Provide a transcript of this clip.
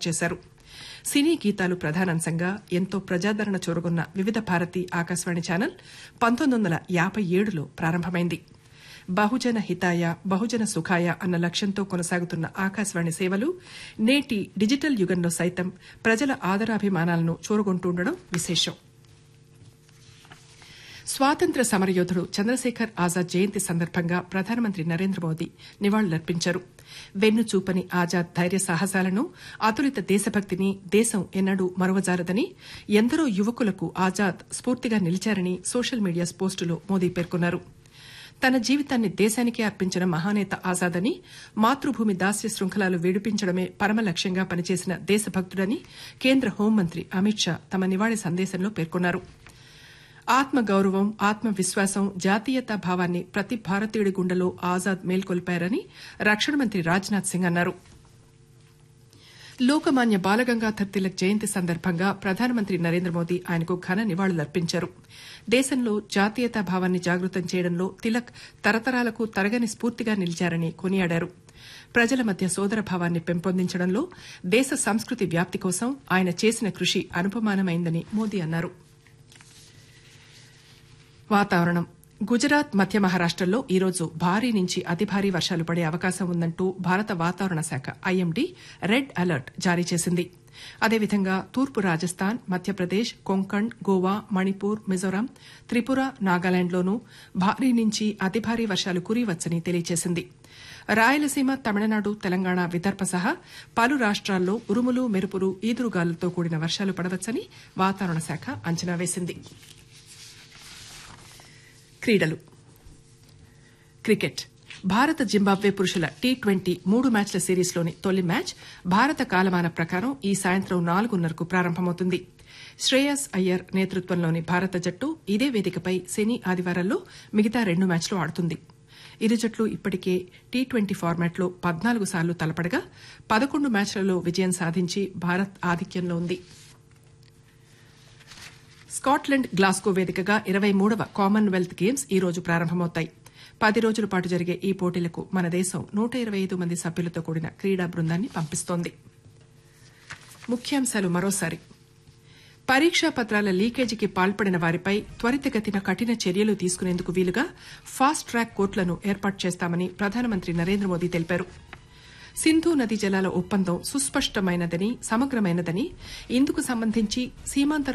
చేశారు సినీ గీతాలు ప్రధానాంశంగా ఎంతో ప్రజాదరణ చూరగొన్న వివిధ భారతి ఆకాశవాణి ఛానల్ పంతొమ్మిది వందల యాబై ఏడులో ప్రారంభమైంది బహుజన హితాయ బహుజన సుఖాయ అన్న లక్ష్యంతో కొనసాగుతున్న ఆకాశవాణి సేవలు నేటి డిజిటల్ యుగంలో సైతం ప్రజల ఆదరాభిమానాలను చూరగొంటుండడం విశేషం స్వాతంత్ర సమరయోధుడు చంద్రశేఖర్ ఆజాద్ జయంతి సందర్భంగా ప్రధానమంత్రి నరేంద్ర మోదీ నివాళులర్పించారు వెన్ను చూపని ఆజాద్ ధైర్య సాహసాలను అతులిత దేశభక్తిని దేశం ఎన్నడూ మరువజారదని ఎందరో యువకులకు ఆజాద్ స్ఫూర్తిగా నిలిచారని సోషల్ మీడియా పోస్టులో మోదీ పేర్కొన్నారు తన జీవితాన్ని దేశానికే అర్పించిన మహానేత ఆజాద్ అని మాతృభూమి దాస్య శృంఖలాలు విడిపించడమే పరమ లక్ష్యంగా పనిచేసిన దేశభక్తుడని కేంద్ర హోంమంత్రి అమిత్ షా తమ నివాళి సందేశంలో పేర్కొన్నారు ఆత్మ గౌరవం ఆత్మ విశ్వాసం జాతీయతా భావాన్ని ప్రతి భారతీయుడి గుండెలో ఆజాద్ మేల్కొల్పారని రక్షణ మంత్రి రాజ్నాథ్ సింగ్ అన్నారు లోకమాన్య బాలగంగాధర్ తిలక్ జయంతి సందర్భంగా ప్రధానమంత్రి నరేంద్ర మోదీ ఆయనకు ఘన నివాళులర్పించారు దేశంలో జాతీయతా భావాన్ని జాగృతం చేయడంలో తిలక్ తరతరాలకు తరగని స్ఫూర్తిగా నిలిచారని కొనియాడారు ప్రజల మధ్య సోదర భావాన్ని పెంపొందించడంలో దేశ సంస్కృతి వ్యాప్తి కోసం ఆయన చేసిన కృషి అనుపమానమైందని మోదీ అన్నారు వాతావరణం గుజరాత్ మధ్య మహారాష్టల్లో ఈరోజు భారీ నుంచి అతి భారీ వర్షాలు పడే అవకాశం ఉందంటూ భారత వాతావరణ శాఖ ఐఎండీ రెడ్ అలర్ట్ జారీ చేసింది అదేవిధంగా తూర్పు రాజస్థాన్ మధ్యప్రదేశ్ కొంకణ్ గోవా మణిపూర్ మిజోరాం త్రిపుర నాగాలాండ్లోనూ భారీ నుంచి అతి భారీ వర్షాలు కురియవచ్చని తెలియజేసింది రాయలసీమ తమిళనాడు తెలంగాణ విదర్భ సహా పలు రాష్ట్రాల్లో ఉరుములు మెరుపులు ఈదురుగాలులతో కూడిన వర్షాలు పడవచ్చని వాతావరణ శాఖ అంచనా వేసింది క్రీడలు క్రికెట్ భారత జింబాబ్వే పురుషుల టీ ట్వంటీ మూడు మ్యాచ్ల సిరీస్లోని తొలి మ్యాచ్ భారత కాలమాన ప్రకారం ఈ సాయంత్రం నాలుగున్నరకు ప్రారంభమవుతుంది శ్రేయస్ అయ్యర్ నేతృత్వంలోని భారత జట్టు ఇదే వేదికపై శని ఆదివారాల్లో మిగతా రెండు మ్యాచ్లు ఆడుతుంది ఇరు జట్లు ఇప్పటికే టీ ట్వంటీ ఫార్మాట్లో పద్నాలుగు సార్లు తలపడగా పదకొండు మ్యాచ్లలో విజయం సాధించి భారత్ ఆధిక్యంలో ఉంది స్కాట్లాండ్ గ్లాస్గో వేదికగా ఇరవై మూడవ కామన్వెల్త్ గేమ్స్ ఈ రోజు ప్రారంభమవుతాయి పది రోజుల పాటు జరిగే ఈ పోటీలకు మన దేశం నూట ఇరవై ఐదు మంది సభ్యులతో కూడిన క్రీడా బృందాన్ని పంపిస్తోంది ముఖ్యాంశాలు మరోసారి పరీక్షా పత్రాల లీకేజీకి పాల్పడిన వారిపై త్వరితగతిన కఠిన చర్యలు తీసుకునేందుకు వీలుగా ఫాస్ట్ ట్రాక్ కోర్టులను ఏర్పాటు చేస్తామని ప్రధానమంత్రి నరేంద్ర మోదీ తెలిపారు సింధు నదీ జలాల ఒప్పందం సుస్పష్టమైనదని సమగ్రమైనదని ఇందుకు సంబంధించి సీమాంతర